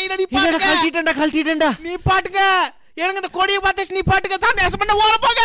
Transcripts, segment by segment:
கையில நீ இல்லடா பாட்டுக்க கழட்டிட்டேன்டா கழட்டிட்டேன்டா நீ பாட்டுக்க எனக்கு இந்த கொடியை பார்த்தாச்சு நீ பாட்டுக்க தான் நேசம் பண்ண ஓர போக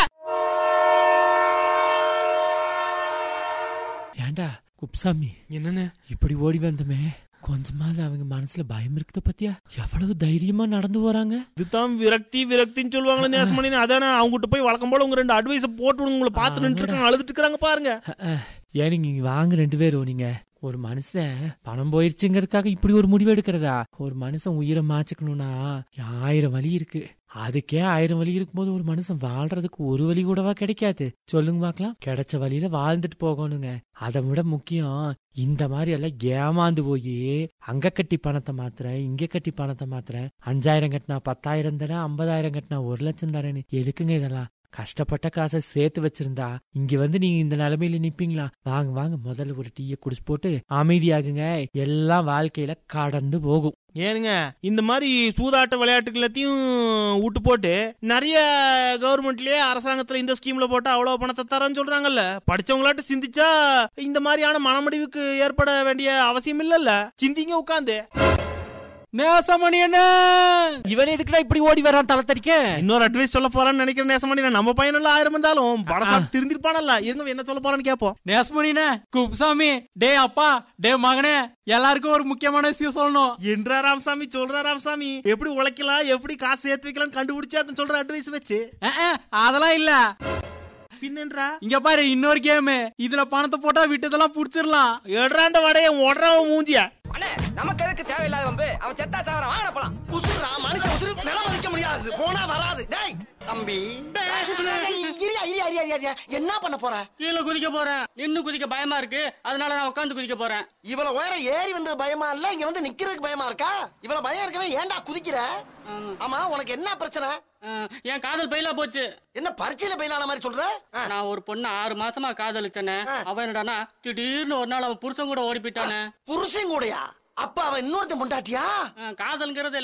ஏன்டா குப்சாமி என்னன்னு இப்படி ஓடி வந்தமே கொஞ்சமாவது அவங்க மனசுல பயம் இருக்குது பத்தியா எவ்வளவு தைரியமா நடந்து போறாங்க இதுதான் விரக்தி விரக்தின்னு சொல்லுவாங்களே நேசம் பண்ணி அதானே அவங்ககிட்ட போய் வழக்கம் போல உங்க ரெண்டு அட்வைஸ் போட்டு விடுங்க, உங்களை பார்த்து நின்று இருக்காங்க அழுதுட்டு இருக்காங்க பாருங்க ஏனுங்க இங்க வாங்க ரெண்டு பேரும் நீங்க ஒரு மனுஷன் பணம் போயிருச்சுங்கிறதுக்காக இப்படி ஒரு முடிவு எடுக்கிறதா ஒரு மனுஷன் உயிரை மாச்சுக்கணும்னா ஆயிரம் வழி இருக்கு அதுக்கே ஆயிரம் வழி இருக்கும்போது ஒரு மனுஷன் வாழ்றதுக்கு ஒரு வழி கூடவா கிடைக்காது சொல்லுங்க பார்க்கலாம் கிடைச்ச வழியில வாழ்ந்துட்டு போகணுங்க அதை விட முக்கியம் இந்த மாதிரி எல்லாம் ஏமாந்து போய் அங்க கட்டி பணத்தை மாத்துறேன் இங்க கட்டி பணத்தை மாத்துறேன் அஞ்சாயிரம் கட்டினா பத்தாயிரம் தரேன் ஐம்பதாயிரம் கட்டினா ஒரு லட்சம் தரேன்னு எதுக்குங்க இதெல்லாம் கஷ்டப்பட்ட காசை சேர்த்து வச்சிருந்தா இங்க வந்து நீங்க இந்த நிலைமையில நிப்பீங்களா வாங்க வாங்க முதல்ல ஒரு டீயை குடிச்சு போட்டு அமைதியாகுங்க எல்லாம் வாழ்க்கையில கடந்து போகும் ஏனுங்க இந்த மாதிரி சூதாட்ட விளையாட்டுகள் எல்லாத்தையும் விட்டு போட்டு நிறைய கவர்மெண்ட்லயே அரசாங்கத்துல இந்த ஸ்கீம்ல போட்டா அவ்வளவு பணத்தை தரேன்னு சொல்றாங்கல்ல படிச்சவங்களாட்டு சிந்திச்சா இந்த மாதிரியான மனமடிவுக்கு ஏற்பட வேண்டிய அவசியம் இல்லல்ல சிந்திங்க உட்காந்து நேசமணி என்ன இவன் எதுக்குடா இப்படி ஓடி வரான் தலை தடிக்க இன்னொரு அட்வைஸ் சொல்ல போறான்னு நினைக்கிறேன் நேசமணி நம்ம பையன் எல்லாம் ஆயிரம் இருந்தாலும் படசாட்டு திருந்திருப்பானல்ல இருங்க என்ன சொல்ல போறான்னு கேப்போம் நேசமணின குப்சாமி டே அப்பா டே மகனே எல்லாருக்கும் ஒரு முக்கியமான விஷயம் சொல்லணும் என்றா ராமசாமி சொல்றா ராமசாமி எப்படி உழைக்கலாம் எப்படி காசு சேர்த்து வைக்கலாம் கண்டுபிடிச்சாக்குன்னு சொல்ற அட்வைஸ் வச்சு அஹ், அஹ், அதெல்லாம் இல்ல பின்னன்றா இங்க பாரு இன்னொரு கேம் இதுல பணத்தை போட்டா விட்டதெல்லாம் புடிச்சிடலாம் எடுறா அந்த வடைய உடறவன் மூஞ்சியா அண்ணே நமக்கு எதுக்கு தேவையில்லாத வம்பு அவன் செத்தா சாவறான் வாங்க போலாம் உசுரா மனுஷன் உசுரு நில மதிக்க முடியாது போனா வராது டேய் தம்பி இரியா இரியா இரியா இரியா என்ன பண்ண போற கீழே குதிக்க போறேன் நின்னு குதிக்க பயமா இருக்கு அதனால நான் உட்காந்து குதிக்க போறேன் இவ்வளவு உயரம் ஏறி வந்தது பயமா இல்ல இங்க வந்து நிக்கிறதுக்கு பயமா இருக்கா இவ்வளவு பயம் இருக்கவே ஏன்டா குதிக்கிற ஆமா உனக்கு என்ன பிரச்சனை அஹ், என் காதல் பயிலா போச்சு என்ன பரீட்சையில பயிலான மாதிரி சொல்ற ஆ, நான் ஒரு பொண்ணு ஆறு மாசமா காதலிச்சேனே அவன் என்னடானா திடீர்னு ஒரு நாள் அவன் புருஷன் கூட ஓடி போயிட்டானே புருஷன் கூடயா அப்ப அவன் இன்னொருத்தன் பொண்டாட்டியா அஹ், காதல்ங்கிறது